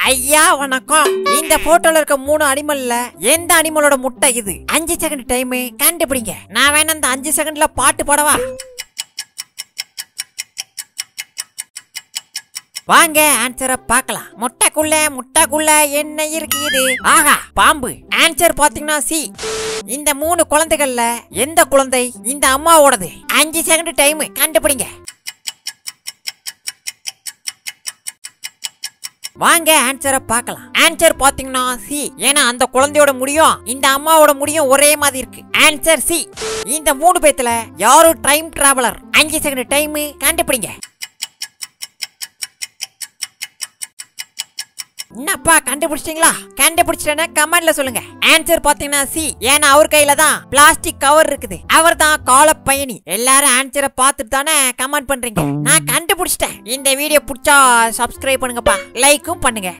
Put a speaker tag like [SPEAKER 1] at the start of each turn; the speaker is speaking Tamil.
[SPEAKER 1] ஐயா வணக்கம் இந்த போட்டோல இருக்க மூணு அனிமல்ல எந்த அனிமலோட முட்டை இது அஞ்சு செகண்ட் டைம் கண்டுபிடிங்க நான் வேணா இந்த அஞ்சு செகண்ட்ல பாட்டு பாடவா வாங்க ஆன்சரை பார்க்கலாம் முட்டைக்குள்ள முட்டைக்குள்ள என்ன இருக்குது ஆஹா பாம்பு ஆன்சர் பாத்தீங்கன்னா சி இந்த மூணு குழந்தைகள்ல எந்த குழந்தை இந்த அம்மாவோடது அஞ்சு செகண்ட் டைம் கண்டுபிடிங்க வாங்க ஆன்சரை பார்க்கலாம் ஆன்சர் பாத்தீங்கன்னா சி ஏன்னா அந்த குழந்தையோட முடியும் இந்த அம்மாவோட முடியும் ஒரே மாதிரி இருக்கு ஆன்சர் சி இந்த மூணு பேத்துல யாரும் டைம் டிராவலர் அஞ்சு செகண்ட் டைம் கண்டுபிடிங்க என்னப்பா கண்டுபிடிச்சிட்டீங்களா கண்டுபிடிச்சிட்டேன்னா கமெண்ட்ல சொல்லுங்க ஆன்சர் பாத்தீங்கன்னா சி ஏன்னா அவர் கையில தான் பிளாஸ்டிக் கவர் இருக்குது அவர் தான் கால பயணி எல்லாரும் ஆன்சரை பார்த்துட்டு தானே கமெண்ட் பண்றீங்க நான் கண்டுபிடிச்சிட்டேன் இந்த வீடியோ பிடிச்சா சப்ஸ்கிரைப் பண்ணுங்கப்பா லைக்கும் பண்ணுங்க